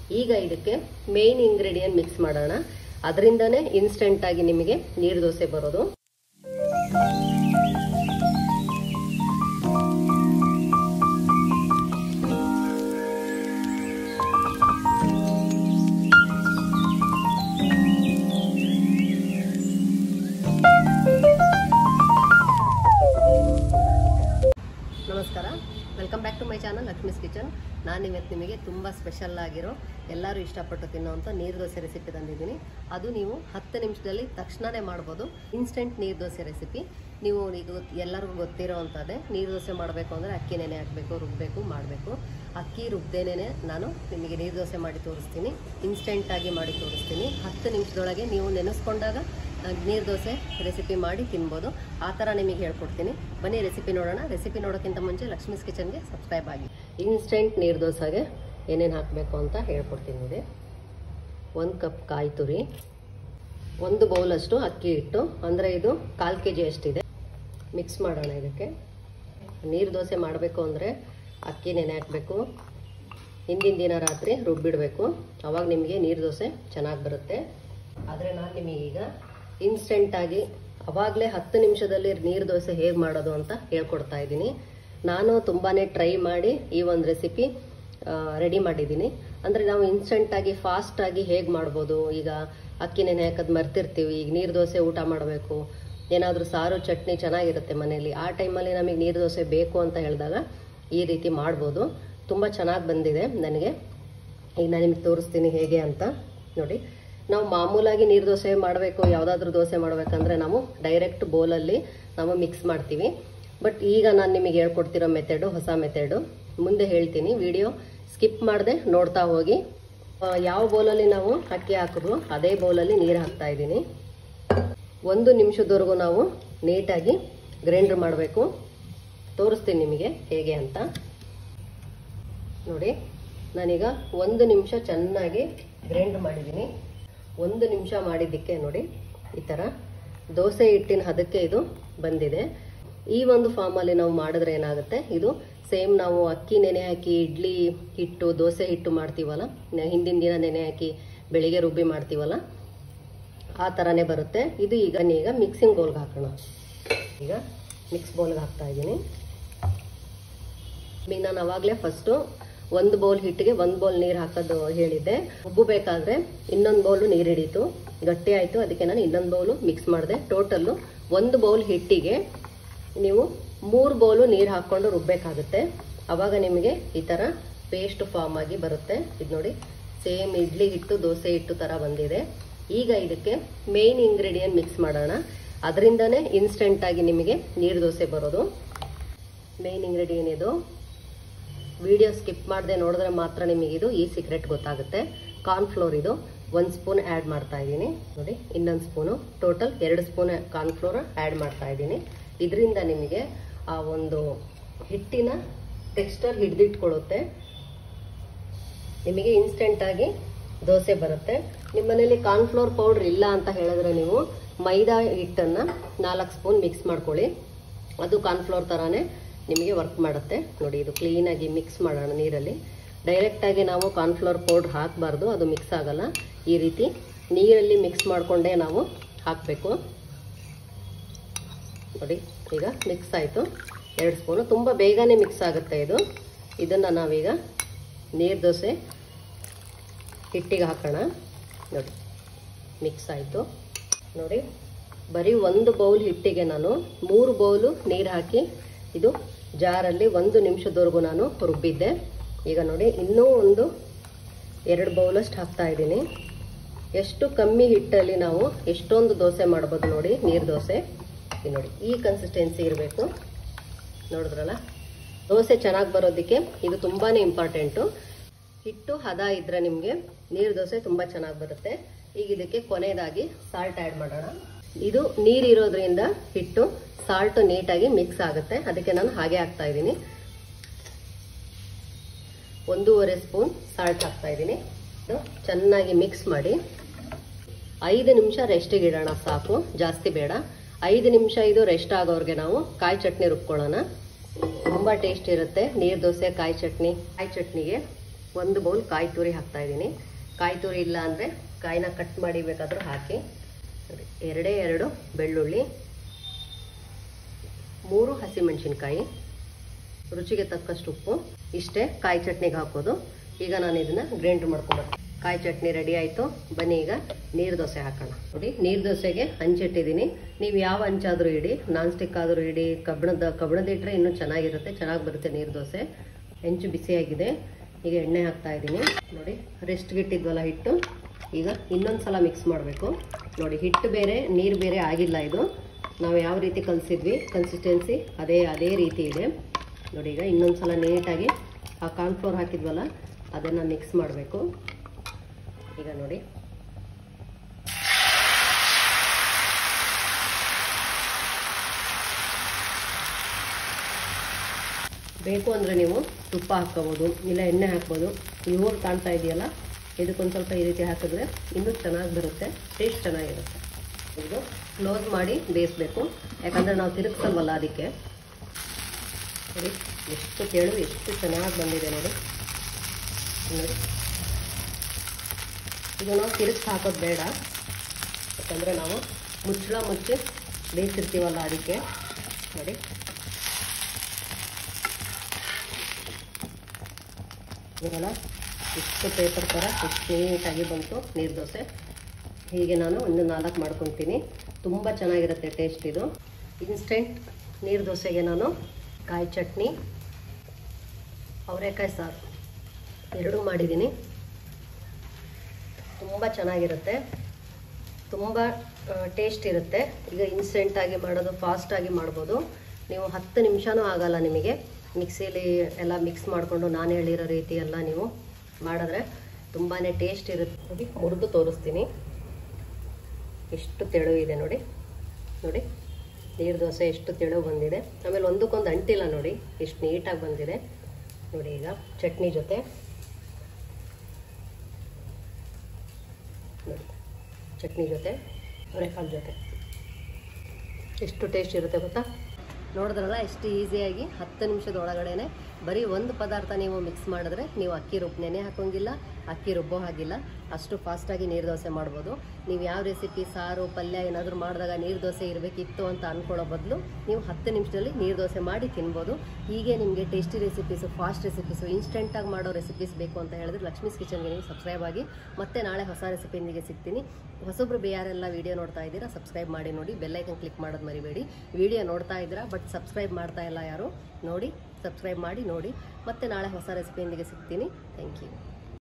ಈಗ ಇದಕ್ಕೆ main ingredient mix ಮಾಡೋಣ ಅದರಿಂದನೇ ಇನ್ಸ್ಟೆಂಟ್ ಆಗಿ ನಿಮಗೆ ನೀರು ದೋಸೆ ಬರೋದು ನಮಸ್ಕಾರ welcome back to my channel Lakshmi's kitchen ನಾನು ಇವತ್ತು ನಿಮಗೆ ತುಂಬ ಸ್ಪೆಷಲ್ ಆಗಿರೋ ಎಲ್ಲರೂ ಇಷ್ಟಪಟ್ಟು ತಿನ್ನೋವಂಥ ನೀರು ದೋಸೆ ರೆಸಿಪಿ ತಂದಿದ್ದೀನಿ ಅದು ನೀವು ಹತ್ತು ನಿಮಿಷದಲ್ಲಿ ತಕ್ಷಣವೇ ಮಾಡ್ಬೋದು ಇನ್ಸ್ಟೆಂಟ್ ನೀರು ದೋಸೆ ರೆಸಿಪಿ ನೀವು ಈಗ ಎಲ್ಲರಿಗೂ ಗೊತ್ತಿರೋ ಅಂಥದ್ದೇ ನೀರು ದೋಸೆ ಮಾಡಬೇಕು ಅಂದರೆ ಅಕ್ಕಿ ನೆನೆ ಹಾಕಬೇಕು ರುಬ್ಬಬೇಕು ಮಾಡಬೇಕು ಅಕ್ಕಿ ರುಬ್ದೇನೆ ನಾನು ನಿಮಗೆ ನೀರು ದೋಸೆ ಮಾಡಿ ತೋರಿಸ್ತೀನಿ ಇನ್ಸ್ಟೆಂಟಾಗಿ ಮಾಡಿ ತೋರಿಸ್ತೀನಿ ಹತ್ತು ನಿಮಿಷದೊಳಗೆ ನೀವು ನೆನೆಸ್ಕೊಂಡಾಗ ನೀರು ದೋಸೆ ರೆಸಿಪಿ ಮಾಡಿ ತಿನ್ಬೋದು ಆ ಥರ ನಿಮಗೆ ಹೇಳ್ಕೊಡ್ತೀನಿ ಬನ್ನಿ ರೆಸಿಪಿ ನೋಡೋಣ ರೆಸಿಪಿ ನೋಡೋಕ್ಕಿಂತ ಮುಂಚೆ ಲಕ್ಷ್ಮೀಸ್ ಕಿಚನ್ಗೆ ಸಬ್ಸ್ಕ್ರೈಬ್ ಆಗಿ ಇನ್ಸ್ಟೆಂಟ್ ನೀರು ದೋಸೆಗೆ ಏನೇನು ಹಾಕಬೇಕು ಅಂತ ಹೇಳ್ಕೊಡ್ತೀನಿ ನೋಡಿ ಒಂದು ಕಪ್ ಕಾಯಿ ತುರಿ ಒಂದು ಬೌಲಷ್ಟು ಅಕ್ಕಿ ಹಿಟ್ಟು ಅಂದರೆ ಇದು ಕಾಲು ಕೆ ಜಿ ಅಷ್ಟಿದೆ ಮಿಕ್ಸ್ ಮಾಡೋಣ ಇದಕ್ಕೆ ನೀರು ದೋಸೆ ಮಾಡಬೇಕು ಅಂದರೆ ಅಕ್ಕಿ ನೆನೆ ಹಾಕಬೇಕು ಹಿಂದಿನ ದಿನ ರಾತ್ರಿ ರುಬ್ಬಿಡಬೇಕು ಅವಾಗ ನಿಮಗೆ ನೀರು ದೋಸೆ ಚೆನ್ನಾಗಿ ಬರುತ್ತೆ ಆದರೆ ನಾನು ನಿಮಗೀಗ ಇನ್ಸ್ಟೆಂಟಾಗಿ ಅವಾಗಲೇ ಹತ್ತು ನಿಮಿಷದಲ್ಲಿ ನೀರು ದೋಸೆ ಹೇಗೆ ಮಾಡೋದು ಅಂತ ಹೇಳ್ಕೊಡ್ತಾ ಇದ್ದೀನಿ ನಾನು ತುಂಬಾ ಟ್ರೈ ಮಾಡಿ ಈ ಒಂದು ರೆಸಿಪಿ ರೆಡಿ ಮಾಡಿದ್ದೀನಿ ಅಂದರೆ ನಾವು ಇನ್ಸ್ಟೆಂಟಾಗಿ ಫಾಸ್ಟಾಗಿ ಹೇಗೆ ಮಾಡ್ಬೋದು ಈಗ ಅಕ್ಕಿ ನೆನೆ ಹಾಕೋದು ಮರ್ತಿರ್ತೀವಿ ಈಗ ನೀರು ದೋಸೆ ಊಟ ಮಾಡಬೇಕು ಏನಾದರೂ ಸಾರು ಚಟ್ನಿ ಚೆನ್ನಾಗಿರುತ್ತೆ ಮನೆಯಲ್ಲಿ ಆ ಟೈಮಲ್ಲಿ ನಮಗೆ ನೀರು ದೋಸೆ ಬೇಕು ಅಂತ ಹೇಳಿದಾಗ ಈ ರೀತಿ ಮಾಡ್ಬೋದು ತುಂಬ ಚೆನ್ನಾಗಿ ಬಂದಿದೆ ನನಗೆ ಈಗ ನಾನು ನಿಮ್ಗೆ ತೋರಿಸ್ತೀನಿ ಹೇಗೆ ಅಂತ ನೋಡಿ ನಾವು ಮಾಮೂಲಾಗಿ ನೀರು ದೋಸೆ ಮಾಡಬೇಕು ಯಾವುದಾದ್ರೂ ದೋಸೆ ಮಾಡಬೇಕಂದ್ರೆ ನಾವು ಡೈರೆಕ್ಟ್ ಬೌಲಲ್ಲಿ ನಾವು ಮಿಕ್ಸ್ ಮಾಡ್ತೀವಿ ಬಟ್ ಈಗ ನಾನು ನಿಮಗೆ ಹೇಳ್ಕೊಡ್ತಿರೋ ಮೆಥಡು ಹೊಸ ಮೆಥಡು ಮುಂದೆ ಹೇಳ್ತೀನಿ ವಿಡಿಯೋ ಸ್ಕಿಪ್ ಮಾಡದೆ ನೋಡ್ತಾ ಹೋಗಿ ಆ, ಯಾವ ಬೌಲಲ್ಲಿ ನಾವು ಅಕ್ಕಿ ಹಾಕಿದ್ವು ಅದೇ ಬೌಲಲ್ಲಿ ನೀರು ಹಾಕ್ತಾ ಇದ್ದೀನಿ ಒಂದು ನಿಮಿಷದವರೆಗೂ ನಾವು ನೀಟಾಗಿ ಗ್ರೈಂಡ್ರ್ ಮಾಡಬೇಕು ತೋರಿಸ್ತೀನಿ ನಿಮಗೆ ಹೇಗೆ ಅಂತ ನೋಡಿ ನಾನೀಗ ಒಂದು ನಿಮಿಷ ಚೆನ್ನಾಗಿ ಗ್ರೈಂಡ್ ಮಾಡಿದ್ದೀನಿ ಒಂದು ನಿಮಿಷ ಮಾಡಿದ್ದಕ್ಕೆ ನೋಡಿ ಈ ಥರ ದೋಸೆ ಹಿಟ್ಟಿನ ಹದಕ್ಕೆ ಇದು ಬಂದಿದೆ ಈ ಒಂದು ಫಾರ್ಮಲ್ಲಿ ನಾವು ಮಾಡಿದ್ರೆ ಏನಾಗುತ್ತೆ ಇದು ಸೇಮ್ ನಾವು ಅಕ್ಕಿ ನೆನೆ ಹಾಕಿ ಇಡ್ಲಿ ಹಿಟ್ಟು ದೋಸೆ ಹಿಟ್ಟು ಮಾಡ್ತೀವಲ್ಲ ನ- ಹಿಂದಿನ ದಿನ ನೆನೆ ಹಾಕಿ ಬೆಳಿಗ್ಗೆ ರುಬ್ಬಿ ಮಾಡ್ತೀವಲ್ಲ ಆ ಥರನೇ ಬರುತ್ತೆ ಇದು ಈಗ ಈಗ ಮಿಕ್ಸಿಂಗ್ ಬೌಲ್ಗೆ ಹಾಕೋಣ ಈಗ ಮಿಕ್ಸ್ ಬೌಲ್ಗೆ ಹಾಕ್ತಾ ಇದ್ದೀನಿ ಈಗ ನಾನು ಅವಾಗಲೇ ಫಸ್ಟು ಒಂದು ಬೌಲ್ ಹಿಟ್ಟಿಗೆ ಒಂದು ಬೌಲ್ ನೀರು ಹಾಕೋದು ಹೇಳಿದ್ದೆ ರುಬ್ಬಬೇಕಾದ್ರೆ ಇನ್ನೊಂದು ಬೌಲು ನೀರು ಹಿಡೀತು ಗಟ್ಟಿ ಆಯಿತು ಅದಕ್ಕೆ ನಾನು ಇನ್ನೊಂದು ಬೌಲು ಮಿಕ್ಸ್ ಮಾಡಿದೆ ಟೋಟಲ್ಲು ಒಂದು ಬೌಲ್ ಹಿಟ್ಟಿಗೆ ನೀವು ಮೂರು ಬೌಲು ನೀರು ಹಾಕ್ಕೊಂಡು ರುಬ್ಬೇಕಾಗುತ್ತೆ ಅವಾಗ ನಿಮಗೆ ಈ ಥರ ಪೇಸ್ಟ್ ಫಾರ್ಮ್ ಆಗಿ ಬರುತ್ತೆ ಇದು ನೋಡಿ ಸೇಮ್ ಇಡ್ಲಿ ಹಿಟ್ಟು ದೋಸೆ ಹಿಟ್ಟು ಥರ ಬಂದಿದೆ ಈಗ ಇದಕ್ಕೆ ಮೇನ್ ಇಂಗ್ರೀಡಿಯೆಂಟ್ ಮಿಕ್ಸ್ ಮಾಡೋಣ ಅದರಿಂದನೇ ಇನ್ಸ್ಟೆಂಟಾಗಿ ನಿಮಗೆ ನೀರು ದೋಸೆ ಬರೋದು ಮೇನ್ ಇಂಗ್ರೀಡಿಯೆಂಟ್ ಇದು ವಿಡಿಯೋ ಸ್ಕಿಪ್ ಮಾಡದೆ ನೋಡಿದ್ರೆ ಮಾತ್ರ ನಿಮಗೆ ಇದು ಈ ಸೀಕ್ರೆಟ್ ಗೊತ್ತಾಗುತ್ತೆ ಕಾರ್ನ್ಫ್ಲೋರ್ ಇದು ಒಂದು ಸ್ಪೂನ್ ಆ್ಯಡ್ ಮಾಡ್ತಾ ಇದ್ದೀನಿ ನೋಡಿ ಇನ್ನೊಂದು ಸ್ಪೂನು ಟೋಟಲ್ ಎರಡು ಸ್ಪೂನ್ ಕಾರ್ನ್ಫ್ಲೋರ್ ಆ್ಯಡ್ ಮಾಡ್ತಾ ಇದ್ದೀನಿ ಇದರಿಂದ ನಿಮಗೆ ಆ ಒಂದು ಹಿಟ್ಟಿನ ಟೆಕ್ಸ್ಚರ್ ಹಿಡಿದಿಟ್ಕೊಳ್ಳುತ್ತೆ ನಿಮಗೆ ಇನ್ಸ್ಟೆಂಟಾಗಿ ದೋಸೆ ಬರುತ್ತೆ ನಿಮ್ಮ ಮನೇಲಿ ಕಾರ್ನ್ಫ್ಲೋರ್ ಪೌಡ್ರ್ ಇಲ್ಲ ಅಂತ ಹೇಳಿದ್ರೆ ನೀವು ಮೈದಾ ಹಿಟ್ಟನ್ನು ನಾಲ್ಕು ಸ್ಪೂನ್ ಮಿಕ್ಸ್ ಮಾಡ್ಕೊಳ್ಳಿ ಅದು ಕಾರ್ನ್ಫ್ಲೋರ್ ಥರನೇ ನಿಮಗೆ ವರ್ಕ್ ಮಾಡುತ್ತೆ ನೋಡಿ ಇದು ಕ್ಲೀನಾಗಿ ಮಿಕ್ಸ್ ಮಾಡೋಣ ನೀರಲ್ಲಿ ಡೈರೆಕ್ಟಾಗಿ ನಾವು ಕಾರ್ನ್ಫ್ಲೋರ್ ಪೌಡ್ರ್ ಹಾಕಬಾರ್ದು ಅದು ಮಿಕ್ಸ್ ಆಗಲ್ಲ ಈ ರೀತಿ ನೀರಲ್ಲಿ ಮಿಕ್ಸ್ ಮಾಡಿಕೊಂಡೇ ನಾವು ಹಾಕಬೇಕು ನೋಡಿ ಈಗ ಮಿಕ್ಸ್ ಆಯಿತು ಎರಡು ಸ್ಪೂನು ತುಂಬ ಬೇಗನೆ ಮಿಕ್ಸ್ ಆಗುತ್ತೆ ಇದು ಇದನ್ನು ನಾವೀಗ ನೀರು ದೋಸೆ ಹಿಟ್ಟಿಗೆ ಹಾಕೋಣ ನೋಡಿ ಮಿಕ್ಸ್ ಆಯಿತು ನೋಡಿ ಬರೀ ಒಂದು ಬೌಲ್ ಹಿಟ್ಟಿಗೆ ನಾನು ಮೂರು ಬೌಲು ನೀರು ಹಾಕಿ ಇದು ಜಾರಲ್ಲಿ ಒಂದು ನಿಮಿಷದವರೆಗೂ ನಾನು ರುಬ್ಬಿದ್ದೆ ಈಗ ನೋಡಿ ಇನ್ನೂ ಒಂದು ಎರಡು ಬೌಲಷ್ಟು ಹಾಕ್ತಾ ಇದ್ದೀನಿ ಎಷ್ಟು ಕಮ್ಮಿ ಹಿಟ್ಟಲ್ಲಿ ನಾವು ಎಷ್ಟೊಂದು ದೋಸೆ ಮಾಡ್ಬೋದು ನೋಡಿ ನೀರು ದೋಸೆ ಇದು ನೋಡಿ ಈ ಕನ್ಸಿಸ್ಟೆನ್ಸಿ ಇರಬೇಕು ನೋಡಿದ್ರಲ್ಲ ದೋಸೆ ಚೆನ್ನಾಗಿ ಬರೋದಕ್ಕೆ ಇದು ತುಂಬಾ ಇಂಪಾರ್ಟೆಂಟು ಹಿಟ್ಟು ಹದ ಇದ್ರೆ ನಿಮಗೆ ನೀರು ದೋಸೆ ತುಂಬ ಚೆನ್ನಾಗಿ ಬರುತ್ತೆ ಈಗ ಇದಕ್ಕೆ ಕೊನೆಯದಾಗಿ ಸಾಲ್ಟ್ ಆ್ಯಡ್ ಮಾಡೋಣ ಇದು ನೀರು ಇರೋದ್ರಿಂದ ಹಿಟ್ಟು ಸಾಲ್ಟ್ ನೀಟಾಗಿ ಮಿಕ್ಸ್ ಆಗುತ್ತೆ ಅದಕ್ಕೆ ನಾನು ಹಾಗೆ ಹಾಕ್ತಾ ಇದ್ದೀನಿ ಒಂದೂವರೆ ಸ್ಪೂನ್ ಸಾಲ್ಟ್ ಹಾಕ್ತಾ ಇದ್ದೀನಿ ಇದು ಚೆನ್ನಾಗಿ ಮಿಕ್ಸ್ ಮಾಡಿ ಐದು ನಿಮಿಷ ರೆಸ್ಟಿಗೆ ಇಡೋಣ ಸಾಕು ಜಾಸ್ತಿ ಬೇಡ ಐದು ನಿಮಿಷ ಇದು ರೆಸ್ಟ್ ಆಗೋರ್ಗೆ ನಾವು ಕಾಯಿ ಚಟ್ನಿ ರುಬ್ಕೊಳ್ಳೋಣ ತುಂಬ ಟೇಸ್ಟ್ ಇರುತ್ತೆ ನೀರು ದೋಸೆ ಕಾಯಿ ಚಟ್ನಿ ಕಾಯಿ ಚಟ್ನಿಗೆ ಒಂದು ಬೌಲ್ ಕಾಯಿ ತುರಿ ಹಾಕ್ತಾ ಇದ್ದೀನಿ ಕಾಯಿ ತುರಿ ಇಲ್ಲ ಅಂದರೆ ಕಾಯಿನ ಕಟ್ ಮಾಡಿ ಬೇಕಾದರೂ ಹಾಕಿ ನೋಡಿ, ಎರಡೇ ಎರಡು ಬೆಳ್ಳುಳ್ಳಿ ಮೂರು ಹಸಿಮೆಣಸಿನ್ಕಾಯಿ ರುಚಿಗೆ ತಕ್ಕಷ್ಟು ಉಪ್ಪು ಇಷ್ಟೇ ಕಾಯಿ ಚಟ್ನಿಗೆ ಹಾಕೋದು ಈಗ ನಾನು ಇದನ್ನ ಗ್ರೈಂಡ್ ಮಾಡ್ಕೊಂಬರ್ತೀನಿ ಕಾಯಿ ಚಟ್ನಿ ರೆಡಿ ಆಯಿತು ಬನ್ನಿ ಈಗ ನೀರು ದೋಸೆ ಹಾಕೋಣ ನೋಡಿ ನೀರು ದೋಸೆಗೆ ಹಂಚಿಟ್ಟಿದ್ದೀನಿ ನೀವು ಯಾವ ಹಂಚಾದರೂ ಇಡಿ ನಾನ್ ಸ್ಟಿಕ್ ಆದರೂ ಇಡಿ ಕಬ್ಬಣದ ಕಬ್ಬಣದ ಇಟ್ಟರೆ ಇನ್ನೂ ಚೆನ್ನಾಗಿರುತ್ತೆ ಚೆನ್ನಾಗಿ ಬರುತ್ತೆ ನೀರು ದೋಸೆ ಹೆಂಚು ಬಿಸಿಯಾಗಿದೆ ಈಗ ಎಣ್ಣೆ ಹಾಕ್ತಾ ಇದ್ದೀನಿ ನೋಡಿ ರೆಸ್ಟ್ಗೆ ಇಟ್ಟಿದ್ವಲ್ಲ ಹಿಟ್ಟು ಈಗ ಇನ್ನೊಂದು ಸಲ ಮಿಕ್ಸ್ ಮಾಡಬೇಕು ನೋಡಿ ಹಿಟ್ಟು ಬೇರೆ ನೀರು ಬೇರೆ ಆಗಿಲ್ಲ ಇದು ನಾವು ಯಾವ ರೀತಿ ಕಲಿಸಿದ್ವಿ ಕನ್ಸಿಸ್ಟೆನ್ಸಿ ಅದೇ ಅದೇ ರೀತಿ ಇದೆ ನೋಡಿ ಈಗ ಇನ್ನೊಂದು ಸಲ ನೀಟಾಗಿ ಆ ಕಾರ್ನ್ಫ್ಲೋರ್ ಹಾಕಿದ್ವಲ್ಲ ಅದನ್ನು ಮಿಕ್ಸ್ ಮಾಡಬೇಕು ಈಗ ನೋಡಿ ಬೇಕು ಅಂದರೆ ನೀವು ತುಪ್ಪ ಹಾಕ್ಕೋಬೋದು ಇಲ್ಲ ಎಣ್ಣೆ ಹಾಕ್ಬೋದು ಇವ್ರು ಕಾಣ್ತಾ ಇದೆಯಲ್ಲ ಇದಕ್ಕೊಂದು ಸ್ವಲ್ಪ ಈ ರೀತಿ ಹಾಕಿದ್ರೆ ಇನ್ನೂ ಚೆನ್ನಾಗಿ ಬರುತ್ತೆ ಟೇಸ್ಟ್ ಚೆನ್ನಾಗಿರುತ್ತೆ ಇದು ಕ್ಲೋಸ್ ಮಾಡಿ ಬೇಯಿಸ್ಬೇಕು ಯಾಕಂದರೆ ನಾವು ತಿರುಗಿಸಲ್ವಲ್ಲ ಅದಕ್ಕೆ ನೋಡಿ ಎಷ್ಟು ಕೇಳು ಎಷ್ಟು ಚೆನ್ನಾಗಿ ಬಂದಿದೆ ನೋಡಿ ನೋಡಿ ಇದು ನಾವು ತಿರುಗಿಸಿ ಹಾಕೋದು ಬೇಡ ಯಾಕಂದರೆ ನಾವು ಮುಚ್ಚಳ ಮುಚ್ಚಿ ಬೇಯಿಸಿರ್ತೀವಲ್ಲ ಅದಕ್ಕೆ ನೋಡಿ ಇರಲ್ಲ ಇಷ್ಟು ಪೇಪರ್ ಥರ ಎಷ್ಟು ನೀಟಾಗಿ ಬಂತು ನೀರು ದೋಸೆ ಹೀಗೆ ನಾನು ಒಂದು ನಾಲ್ಕು ಮಾಡ್ಕೊತೀನಿ ತುಂಬ ಚೆನ್ನಾಗಿರುತ್ತೆ ಟೇಸ್ಟ್ ಇದು ಇನ್ಸ್ಟೆಂಟ್ ನೀರು ದೋಸೆಗೆ ನಾನು ಕಾಯಿ ಚಟ್ನಿ ಅವರೆಕಾಯಿ ಸಾರು ಎರಡೂ ಮಾಡಿದ್ದೀನಿ ತುಂಬ ಚೆನ್ನಾಗಿರುತ್ತೆ ತುಂಬ ಟೇಸ್ಟ್ ಇರುತ್ತೆ ಈಗ ಇನ್ಸ್ಟೆಂಟಾಗಿ ಮಾಡೋದು ಫಾಸ್ಟಾಗಿ ಮಾಡ್ಬೋದು ನೀವು ಹತ್ತು ನಿಮಿಷನೂ ಆಗಲ್ಲ ನಿಮಗೆ ಮಿಕ್ಸಿಲಿ ಎಲ್ಲ ಮಿಕ್ಸ್ ಮಾಡಿಕೊಂಡು ನಾನು ಹೇಳಿರೋ ರೀತಿ ಎಲ್ಲ ನೀವು ಮಾಡಿದ್ರೆ ತುಂಬಾ ಟೇಸ್ಟ್ ಇರುತ್ತೆ ನೋಡಿ ಮುರಿದು ತೋರಿಸ್ತೀನಿ ಎಷ್ಟು ತೆಳು ಇದೆ ನೋಡಿ ನೋಡಿ ನೀರು ದೋಸೆ ಎಷ್ಟು ತೆಳು ಬಂದಿದೆ ಆಮೇಲೆ ಒಂದಕ್ಕೊಂದು ಅಂಟಿಲ್ಲ ನೋಡಿ ಎಷ್ಟು ನೀಟಾಗಿ ಬಂದಿದೆ ನೋಡಿ ಈಗ ಚಟ್ನಿ ಜೊತೆ ನೋಡಿ ಚಟ್ನಿ ಜೊತೆ ಅವರೆಕಾಳು ಜೊತೆ ಎಷ್ಟು ಟೇಸ್ಟ್ ಇರುತ್ತೆ ಗೊತ್ತಾ ನೋಡಿದ್ರಲ್ಲ ಎಷ್ಟು ಈಸಿಯಾಗಿ ಹತ್ತು ನಿಮಿಷದ ಒಳಗಡೆನೆ ಬರೀ ಒಂದು ಪದಾರ್ಥ ನೀವು ಮಿಕ್ಸ್ ಮಾಡಿದ್ರೆ ನೀವು ಅಕ್ಕಿ ರುಬ್ಬ ನೆನೆ ಹಾಕೋಂಗಿಲ್ಲ ಅಕ್ಕಿ ರುಬ್ಬೋ ಹಾಗಿಲ್ಲ ಅಷ್ಟು ಫಾಸ್ಟಾಗಿ ನೀರು ದೋಸೆ ಮಾಡ್ಬೋದು ನೀವು ಯಾವ ರೆಸಿಪಿ ಸಾರು ಪಲ್ಯ ಏನಾದರೂ ಮಾಡಿದಾಗ ನೀರು ದೋಸೆ ಇರಬೇಕಿತ್ತು ಅಂತ ಅಂದ್ಕೊಳ್ಳೋ ಬದಲು ನೀವು ಹತ್ತು ನಿಮಿಷದಲ್ಲಿ ನೀರು ದೋಸೆ ಮಾಡಿ ತಿನ್ಬೋದು ಹೀಗೆ ನಿಮಗೆ ಟೇಸ್ಟಿ ರೆಸಿಪೀಸು ಫಾಸ್ಟ್ ರೆಸಿಪೀಸು ಇನ್ಸ್ಟೆಂಟಾಗಿ ಮಾಡೋ ರೆಸಿಪೀಸ್ ಬೇಕು ಅಂತ ಹೇಳಿದ್ರೆ ಲಕ್ಷ್ಮೀಸ್ ಕಿಚನ್ಗೆ ನೀವು ಸಬ್ಸ್ಕ್ರೈಬ್ ಆಗಿ ಮತ್ತೆ ನಾಳೆ ಹೊಸ ರೆಸಿಪಿಯೊಂದಿಗೆ ಸಿಗ್ತೀನಿ ಹೊಸಬ್ರು ಯಾರೆಲ್ಲ ವಿಡಿಯೋ ನೋಡ್ತಾ ಇದ್ದೀರಾ ಸಬ್ಸ್ಕ್ರೈಬ್ ಮಾಡಿ ನೋಡಿ ಬೆಲ್ಲೈಕನ್ ಕ್ಲಿಕ್ ಮಾಡೋದು ಮರಿಬೇಡಿ ವಿಡಿಯೋ ನೋಡ್ತಾ ಇದ್ದೀರಾ ಬಟ್ ಸಬ್ಸ್ಕ್ರೈಬ್ ಮಾಡ್ತಾ ಇಲ್ಲ ಯಾರು ನೋಡಿ ಸಬ್ಸ್ಕ್ರೈಬ್ ಮಾಡಿ ನೋಡಿ ಮತ್ತೆ ನಾಳೆ ಹೊಸ ರೆಸಿಪಿಯೊಂದಿಗೆ ಸಿಗ್ತೀನಿ ಥ್ಯಾಂಕ್ ಯು